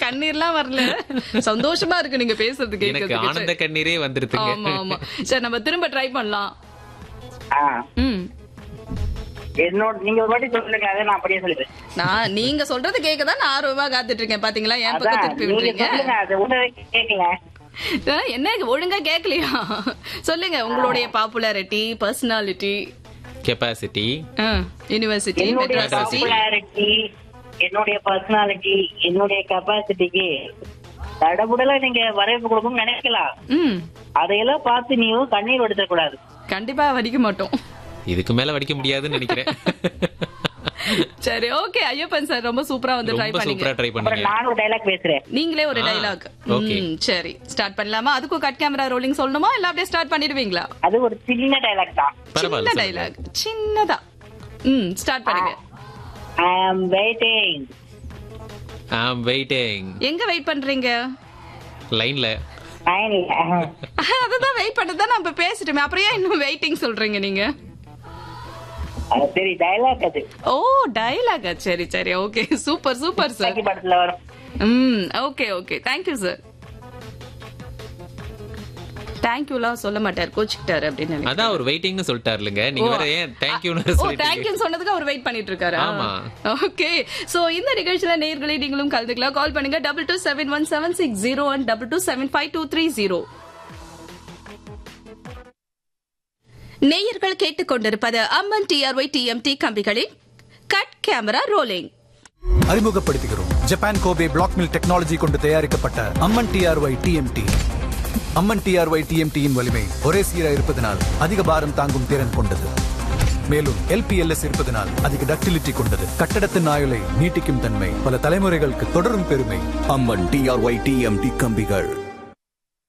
கண்ணீர்லாம் வரல சந்தோஷமா இருக்கு நீங்க பேசுறது எனக்கு கேட்கறதுக்கு ஆனந்த கண்ணீரே வந்துருதுங்க ஆமா ஆமா சரி நம்ம திரும்ப ட்ரை பண்ணலாம் ஆ ம் என்னோட நீங்க ஒரு வாட்டி சொல்லுங்க அதை நான் அப்படியே சொல்லிடுறேன் நான் நீங்க சொல்றது கேட்க தான் நான் ஆர்வமா காத்துட்டு இருக்கேன் பாத்தீங்களா என் பக்கம் அதான் திருப்பி நீங்க விட்டுறீங்க சொல்லுங்க அதை உடனே கேட்கல ஆ, என்ன ஒழுங்கா கேட்கலையா சொல்லுங்க உங்களுடைய பாப்புலாரிட்டி பர்சனாலிட்டி கெப்பாசிட்டி யூனிவர்சிட்டி என்னுடைய மெட்ராஸ் சிட்டி பாப்புலாரிட்டி என்னுடைய பர்சனாலிட்டி என்னுடைய கெப்பாசிட்டிக்கு தடபுடல நீங்க வரவேற்பு கொடுக்கணும்னு நினைக்கலாம் ம் அதையெல்லாம் பார்த்து நீயும் கண்ணீர் வடித்தக்கூடாது கண்டிப்பா வடிக்க மாட்டோம் இதுக்கு மேல வடிக்க முடியாதுன்னு நினைக்கிறேன் சரி ஓகே ஐயப்பன் சார் ரொம்ப சூப்பரா வந்து ட்ரை ரொம்ப பண்ணீங்க சூப்பரா ட்ரை அப்புறம் பண்ணீங்க நான் ஒரு டைலாக் பேசுறேன் நீங்களே ஒரு ஆ, டைலாக் okay. சரி ஸ்டார்ட் பண்ணலாமா அதுக்கும் கட் கேமரா ரோலிங் சொல்லணுமா இல்ல அப்படியே ஸ்டார்ட் பண்ணிடுவீங்களா அது ஒரு சின்ன டைலாக் தான் பரவாயில்ல சின்ன சொல்லுங்க. டைலாக் சின்னதா ம் ஸ்டார்ட் பண்ணுங்க I am waiting I'm waiting எங்க வெயிட் பண்றீங்க லைன்ல அதுதான் வெயிட் பண்ணது தான் நம்ம பேசிட்டோமே அப்புறம் ஏன் இன்னும் வெயிட்டிங் சொல்றீங்க நீங்க சரி டைலாக் அது ஓ டைலாக் சரி சரி okay super super sir Chucky படத்துல வரும் ம் ஓகே ஓகே தேங்க்யூ சார் தேங்க்யூலாம் சொல்ல மாட்டார் கோச்சுக்கிட்டாரு அப்படின்னு நினைக்கிறேன். அதான் அவர் வெயிட்டிங்னு சொல்லிட்டாருலங்க நீங்க வேற ஏன் தேங்க்யூன்னு ஓ சொல்லிட்டீங்க தேங்க்யூ சொன்னதுக்கு அவர் வெயிட் பண்ணிட்டு இருக்காரு ஆமா. ஓகே சோ இந்த நிகழ்ச்சியில நேர்களை நீங்களும் கலந்துக்கலாம் கால் பண்ணுங்க double two seven one seven six zero one double two seven five two three zero நேயர்கள் கேட்டுக்கொண்டிருப்பது அம்மன் டிஆர்ஒய் டிஎம்டி கம்பிகளின் கட் கேமரா ரோலிங் அறிமுகப்படுத்துகிறோம் Japan Kobe block mill technology கொண்டு தயாரிக்கப்பட்ட Amman TRY TMT Amman TRY டிஎம்டியின் வலிமை ஒரே சீராக இருப்பதனால் அதிக பாரம் தாங்கும் திறன் கொண்டது மேலும் எல்பிஎல்எஸ் இருப்பதனால் அதிக டக்டிலிட்டி கொண்டது கட்டடத்தின் ஆயுளை நீட்டிக்கும் தன்மை பல தலைமுறைகளுக்கு தொடரும் பெருமை அம்மன் டிஆர்ஒய் டிஎம்டி கம்பிகள்